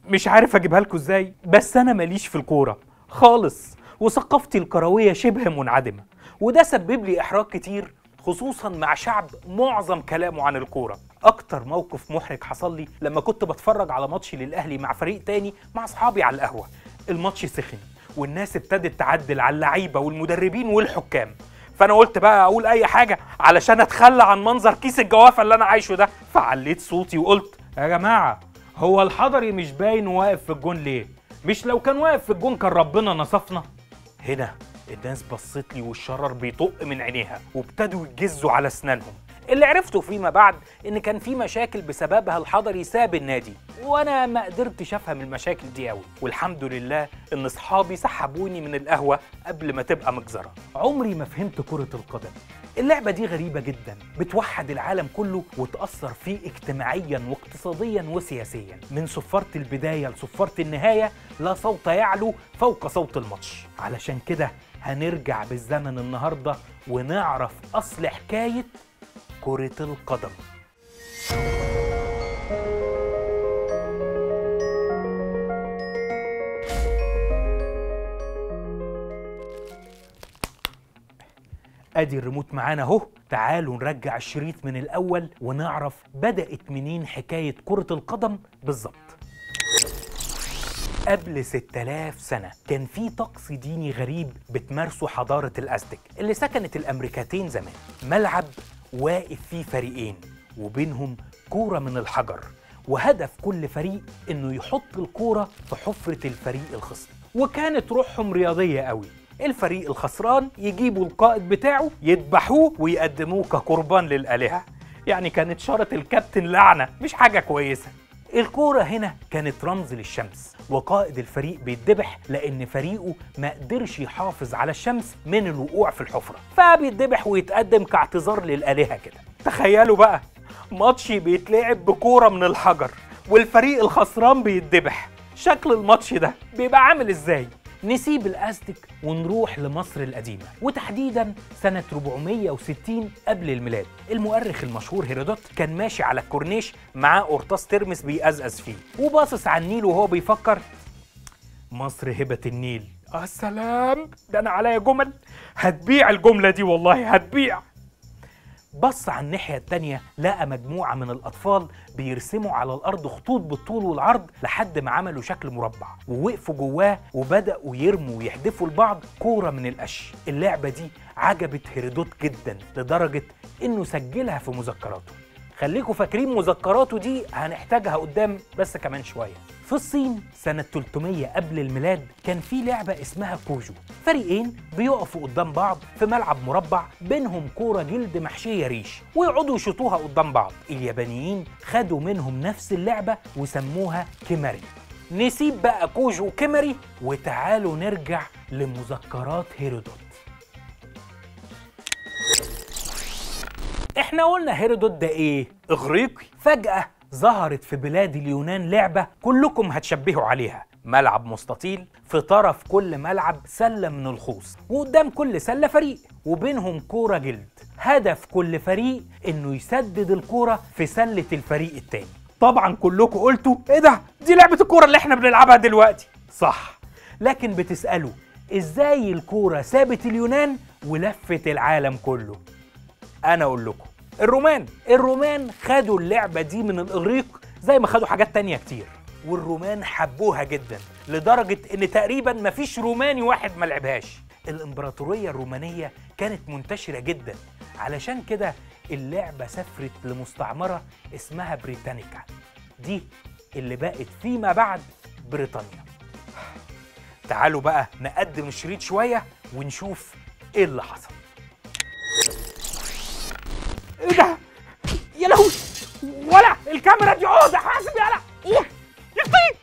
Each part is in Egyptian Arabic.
مش عارف اجيبها لكم ازاي بس انا ماليش في الكوره خالص وثقافتي الكرويه شبه منعدمه وده سبب لي احراج كتير خصوصا مع شعب معظم كلامه عن الكوره اكتر موقف محرج حصل لي لما كنت بتفرج على ماتش للاهلي مع فريق تاني مع اصحابي على القهوه الماتش سخن والناس ابتدت تعدل على اللعيبه والمدربين والحكام فانا قلت بقى اقول اي حاجه علشان اتخلى عن منظر كيس الجوافه اللي انا عايشه ده فعليت صوتي وقلت يا جماعه هو الحضري مش باين واقف في الجون ليه مش لو كان واقف في الجون كان ربنا نصفنا هنا الناس بصت لي والشرر بيطق من عينيها وابتدوا يجزوا على اسنانهم اللي عرفته فيما بعد ان كان في مشاكل بسببها الحضري ساب النادي وانا ما قدرتش افهم المشاكل دي قوي والحمد لله ان اصحابي سحبوني من القهوه قبل ما تبقى مجزره عمري ما فهمت كره القدم اللعبة دي غريبة جدا بتوحد العالم كله وتأثر فيه اجتماعيا واقتصاديا وسياسيا من صفارة البداية لصفارة النهاية لا صوت يعلو فوق صوت الماتش علشان كده هنرجع بالزمن النهاردة ونعرف أصل حكاية كرة القدم ادي الريموت معانا اهو تعالوا نرجع الشريط من الاول ونعرف بدات منين حكايه كره القدم بالظبط قبل 6000 سنة كان في طقس ديني غريب بتمارسه حضارة الأزتك اللي سكنت الأمريكتين زمان ملعب واقف فيه فريقين وبينهم كورة من الحجر وهدف كل فريق انه يحط الكورة في حفرة الفريق الخصم وكانت روحهم رياضية قوي الفريق الخسران يجيبوا القائد بتاعه يذبحوه ويقدموه كقربان للآلهة يعني كانت شارة الكابتن لعنة مش حاجة كويسة الكورة هنا كانت رمز للشمس وقائد الفريق بيتذبح لأن فريقه ما قدرش يحافظ على الشمس من الوقوع في الحفرة فبيتذبح ويتقدم كاعتذار للآلهة كده تخيلوا بقى ماتش بيتلعب بكورة من الحجر والفريق الخسران بيتذبح شكل الماتش ده بيبقى عامل ازاي نسيب الازتك ونروح لمصر القديمة وتحديدا سنة 460 قبل الميلاد المؤرخ المشهور هيرودوت كان ماشي على الكورنيش معاه قرطاس ترمس بيقزقز فيه وباصص على النيل وهو بيفكر مصر هبة النيل آه سلام ده انا عليا جمل هتبيع الجملة دي والله هتبيع بص على الناحية التانية لقى مجموعة من الأطفال بيرسموا على الأرض خطوط بالطول والعرض لحد ما عملوا شكل مربع ووقفوا جواه وبدأوا يرموا ويحدفوا لبعض كورة من القش اللعبة دي عجبت هيرودوت جدا لدرجة إنه سجلها في مذكراته خليكوا فاكرين مذكراته دي هنحتاجها قدام بس كمان شوية في الصين سنة 300 قبل الميلاد كان في لعبة اسمها كوجو فريقين بيقفوا قدام بعض في ملعب مربع بينهم كورة جلد محشية ريش ويقعدوا يشوطوها قدام بعض اليابانيين خدوا منهم نفس اللعبة وسموها كيماري نسيب بقى كوجو وكيماري وتعالوا نرجع لمذكرات هيرودوت احنا قلنا هيرودوت ده ايه؟ اغريقي فجأة ظهرت في بلاد اليونان لعبة كلكم هتشبهوا عليها ملعب مستطيل في طرف كل ملعب سلة من الخوص وقدام كل سلة فريق وبينهم كورة جلد هدف كل فريق انه يسدد الكورة في سلة الفريق التاني طبعا كلكم قلتوا ايه ده دي لعبة الكورة اللي احنا بنلعبها دلوقتي صح لكن بتسألوا ازاي الكورة سابت اليونان ولفت العالم كله انا اقول لكم الرومان الرومان خدوا اللعبة دي من الإغريق زي ما خدوا حاجات تانية كتير والرومان حبوها جدا لدرجة إن تقريبا مفيش روماني واحد ما لعبهاش الإمبراطورية الرومانية كانت منتشرة جدا علشان كده اللعبة سافرت لمستعمرة اسمها بريتانيكا دي اللي بقت فيما بعد بريطانيا تعالوا بقى نقدم الشريط شوية ونشوف ايه اللي حصل ايه ده؟ يا لهوي ولا الكاميرا دي عقده حاسب يلا اوه يخطيك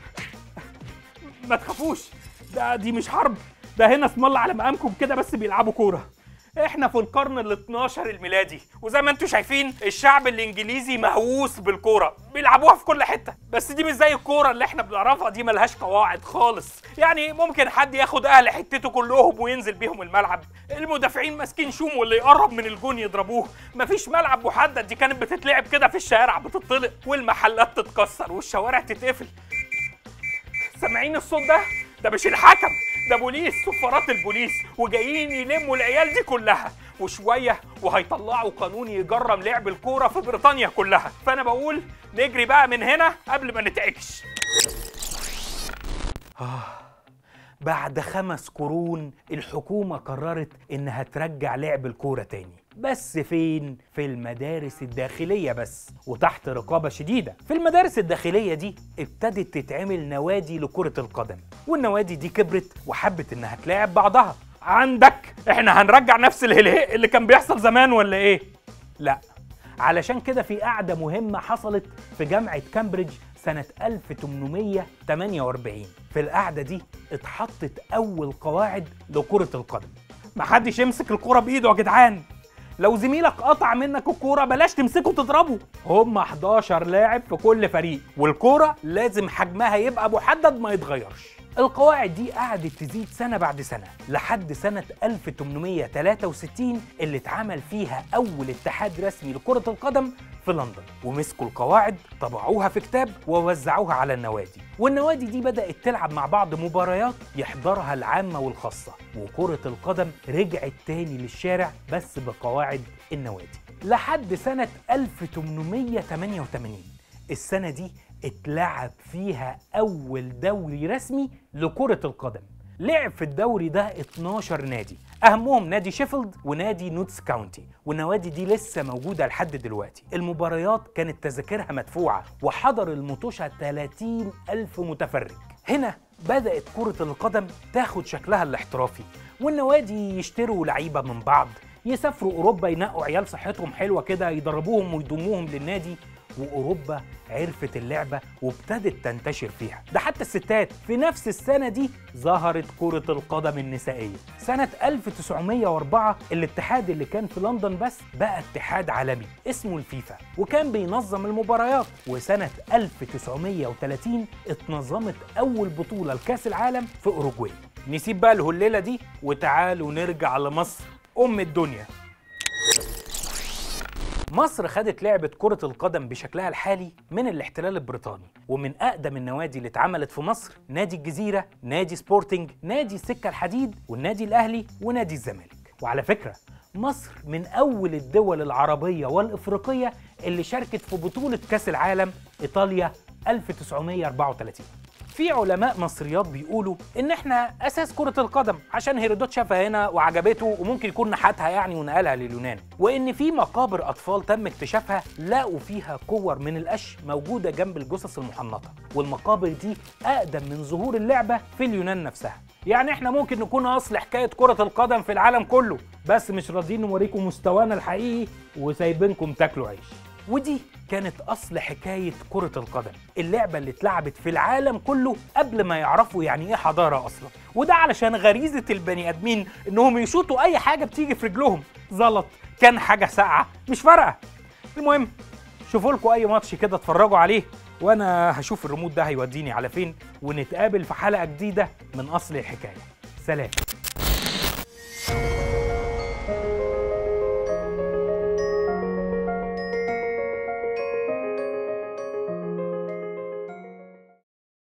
ما تخافوش ده دي مش حرب ده هنا اسم الله على مقامكم كده بس بيلعبوا كوره احنا في القرن ال 12 الميلادي وزي ما انتم شايفين الشعب الانجليزي مهووس بالكوره بيلعبوها في كل حته بس دي مش زي الكوره اللي احنا بنعرفها دي ملهاش قواعد خالص يعني ممكن حد ياخد اهل حتته كلهم وينزل بيهم الملعب المدافعين ماسكين شوم واللي يقرب من الجون يضربوه مفيش ملعب محدد دي كانت بتتلعب كده في الشارع بتطلق والمحلات تتكسر والشوارع تتقفل سامعين الصوت ده ده مش الحكم ده بوليس سفارات البوليس وجايين يلموا العيال دي كلها وشويه وهيطلعوا قانون يجرم لعب الكوره في بريطانيا كلها فانا بقول نجري بقى من هنا قبل ما نتعكش بعد خمس قرون الحكومة قررت إنها ترجع لعب الكورة تاني بس فين؟ في المدارس الداخلية بس وتحت رقابة شديدة في المدارس الداخلية دي ابتدت تتعمل نوادي لكرة القدم والنوادي دي كبرت وحبت إنها تلاعب بعضها عندك احنا هنرجع نفس الهلهاء اللي كان بيحصل زمان ولا ايه؟ لا علشان كده في قعدة مهمة حصلت في جامعة كامبريدج سنة 1848 في القعدة دي اتحطت أول قواعد لكرة القدم محدش يمسك الكرة بإيده يا جدعان لو زميلك قطع منك الكورة بلاش تمسكه تضربه هم 11 لاعب في كل فريق والكورة لازم حجمها يبقى محدد ما يتغيرش القواعد دي قعدت تزيد سنة بعد سنة لحد سنة 1863 اللي اتعمل فيها أول اتحاد رسمي لكرة القدم في لندن ومسكوا القواعد طبعوها في كتاب ووزعوها على النوادي والنوادي دي بدأت تلعب مع بعض مباريات يحضرها العامة والخاصة وكرة القدم رجعت تاني للشارع بس بقواعد النوادي لحد سنة 1888 السنة دي اتلعب فيها أول دوري رسمي لكرة القدم لعب في الدوري ده 12 نادي أهمهم نادي شيفيلد ونادي نوتس كاونتي والنوادي دي لسه موجودة لحد دلوقتي المباريات كانت تذاكرها مدفوعة وحضر المطوشة 30 ألف متفرج هنا بدأت كرة القدم تاخد شكلها الاحترافي والنوادي يشتروا لعيبة من بعض يسافروا أوروبا ينقوا عيال صحتهم حلوة كده يدربوهم ويضموهم للنادي واوروبا عرفت اللعبه وابتدت تنتشر فيها ده حتى الستات في نفس السنه دي ظهرت كره القدم النسائيه سنه 1904 الاتحاد اللي كان في لندن بس بقى اتحاد عالمي اسمه الفيفا وكان بينظم المباريات وسنه 1930 اتنظمت اول بطوله لكاس العالم في اوروجواي نسيب بقى الهليله دي وتعالوا نرجع لمصر ام الدنيا مصر خدت لعبة كرة القدم بشكلها الحالي من الاحتلال البريطاني ومن أقدم النوادي اللي اتعملت في مصر نادي الجزيرة نادي سبورتنج نادي السكة الحديد والنادي الأهلي ونادي الزمالك وعلى فكرة مصر من أول الدول العربية والإفريقية اللي شاركت في بطولة كأس العالم إيطاليا 1934 في علماء مصريات بيقولوا ان احنا اساس كره القدم عشان هيرودوت شافها هنا وعجبته وممكن يكون نحتها يعني ونقلها لليونان وان في مقابر اطفال تم اكتشافها لقوا فيها كور من القش موجوده جنب الجثث المحنطه والمقابر دي اقدم من ظهور اللعبه في اليونان نفسها يعني احنا ممكن نكون اصل حكايه كره القدم في العالم كله بس مش راضيين نوريكم مستوانا الحقيقي وسايبينكم تاكلوا عيش ودي كانت اصل حكايه كره القدم اللعبه اللي اتلعبت في العالم كله قبل ما يعرفوا يعني ايه حضاره اصلا وده علشان غريزه البني ادمين انهم يشوطوا اي حاجه بتيجي في رجلهم زلط كان حاجه ساقعه مش فارقه المهم شوفوا لكم اي ماتش كده اتفرجوا عليه وانا هشوف الريموت ده هيوديني على فين ونتقابل في حلقه جديده من اصل الحكايه سلام